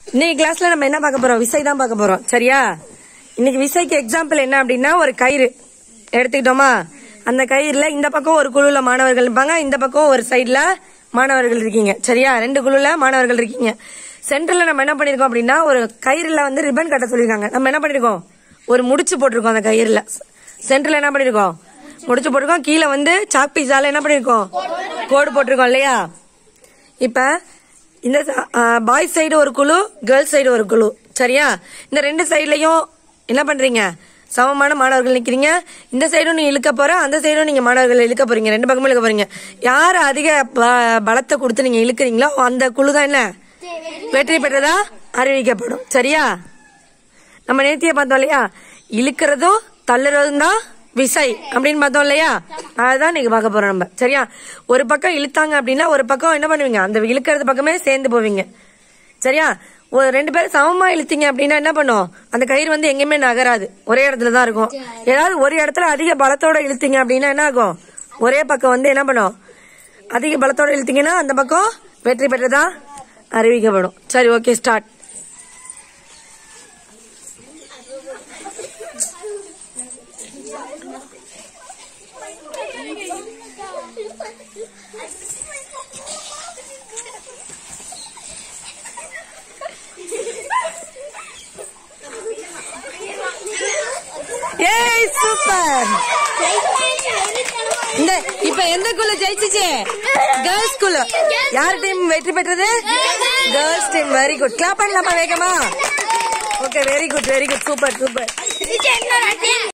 இன்னைக்கு கிளாஸ்ல நம்ம என்ன பார்க்க போறோம் விசை தான் பார்க்க போறோம் சரியா இன்னைக்கு விசைக்கு எக்ஸாம்பிள் என்ன அப்படின்னா ஒரு கயிறு எடுத்துக்கிட்டோமா அந்த கயிறுல இந்த பக்கம் ஒரு குழுல மாணவர்கள் இருப்பாங்க இந்த பக்கம் ஒரு சைடுல மாணவர்கள் இருக்கீங்க சரியா ரெண்டு குழுல மாணவர்கள் இருக்கீங்க சென்டர்ல நம்ம என்ன பண்ணிருக்கோம் அப்படின்னா ஒரு கயிறுல வந்து ரிப்பன் கட்ட சொல்லிருக்காங்க நம்ம என்ன பண்ணிருக்கோம் ஒரு முடிச்சு போட்டிருக்கோம் அந்த கயிறுல சென்டர்ல என்ன பண்ணிருக்கோம் முடிச்சு போட்டிருக்கோம் கீழே வந்து சாக் பீஸால என்ன பண்ணிருக்கோம் கோடு போட்டிருக்கோம் இல்லையா இப்ப இந்த பாய்ஸ் சைடு ஒரு குழு கேர்ள்ஸ் சைடு ஒரு குழு சரியா இந்த ரெண்டு சைடுலயும் என்ன பண்றீங்க சமமான மாணவர்கள் நிக்கிறீங்க இந்த சைடும் நீ இழுக்க போற அந்த சைடும் நீங்க மாணவர்கள் இழுக்க போறீங்க ரெண்டு பக்கமும் இழுக்க போறீங்க யார் அதிக ப- பலத்தை கொடுத்து நீங்க இழுக்கிறீங்களோ அந்த குழு தான் என்ன வெற்றி பெற்றதா அறிவிக்கப்படும் சரியா நம்ம நேத்தியே பார்த்தோம் இல்லையா இழுக்கிறதும் தள்ளுறதும் தான் விசை அப்படின்னு பார்த்தோம் இல்லையா அதுதான் நீங்க பார்க்க போறோம் நம்ம சரியா ஒரு பக்கம் இழுத்தாங்க அப்படின்னா ஒரு பக்கம் என்ன பண்ணுவீங்க அந்த இழுக்கிறது பக்கமே சேர்ந்து போவீங்க சரியா ஒரு ரெண்டு பேரும் சமமா இழுத்தீங்க அப்படின்னா என்ன பண்ணும் அந்த கயிறு வந்து எங்கேயுமே நகராது ஒரே இடத்துல தான் இருக்கும் ஏதாவது ஒரு இடத்துல அதிக பலத்தோட இழுத்தீங்க அப்படின்னா என்ன ஆகும் ஒரே பக்கம் வந்து என்ன பண்ணும் அதிக பலத்தோட இழுத்தீங்கன்னா அந்த பக்கம் வெற்றி பெற்றதா அறிவிக்கப்படும் சரி ஓகே ஸ்டார்ட் ஏய் சூப்பர் இந்த இப்ப எந்த குழு ஜெயிச்சுச்சு கேர்ள்ஸ் குழு யார் டீம் வெற்றி பெற்றது girls team very good clap பண்ணலாமா வேகமா okay very good very good super super